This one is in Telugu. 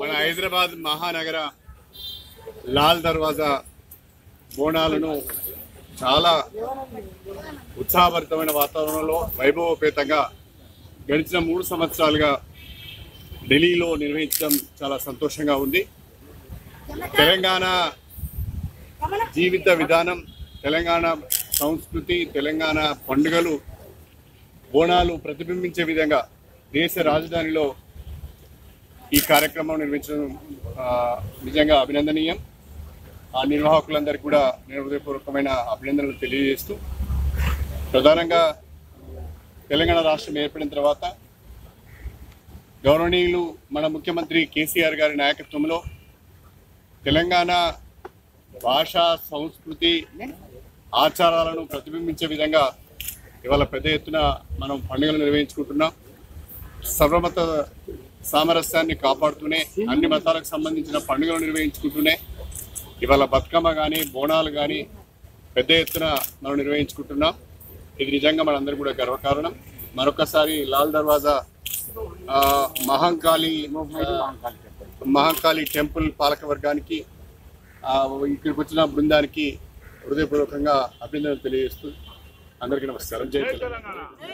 మన హైదరాబాద్ మహానగర లాల్ దర్వాజా బోనాలను చాలా ఉత్సాహభరితమైన వాతావరణంలో వైభవపేతంగా గడిచిన మూడు సంవత్సరాలుగా ఢిల్లీలో నిర్వహించడం చాలా సంతోషంగా ఉంది తెలంగాణ జీవిత విధానం తెలంగాణ సంస్కృతి తెలంగాణ పండుగలు బోనాలు ప్రతిబింబించే విధంగా దేశ రాజధానిలో ఈ కార్యక్రమం నిర్వహించడం ఆ, నిజంగా అభినందనీయం ఆ నిర్వాహకులందరికీ కూడా నేను హృదయపూర్వకమైన అభినందనలు తెలియజేస్తూ ప్రధానంగా తెలంగాణ రాష్ట్రం ఏర్పడిన తర్వాత గౌరవనీయులు మన ముఖ్యమంత్రి కేసీఆర్ గారి నాయకత్వంలో తెలంగాణ భాష సంస్కృతి ఆచారాలను ప్రతిబింబించే విధంగా ఇవాళ పెద్ద ఎత్తున మనం పండుగలు నిర్వహించుకుంటున్నాం సర్వమత సామరస్యాన్ని కాపాడుతూనే అన్ని మతాలకు సంబంధించిన పండుగలు నిర్వహించుకుంటూనే ఇవాళ బతుకమ్మ కానీ బోనాలు కానీ పెద్ద ఎత్తున మనం నిర్వహించుకుంటున్నాం ఇది నిజంగా మనందరం కూడా గర్వకారణం మరొకసారి లాల్ దర్వాజా ఆ, మహంకాళి ఆ, మహంకాళి టెంపుల్ పాలక వర్గానికి ఆ, ఇక్కడికి వచ్చిన బృందానికి హృదయపూర్వకంగా అభినందనలు తెలియజేస్తూ అందరికీ నమస్కారం జై తెలంగాణ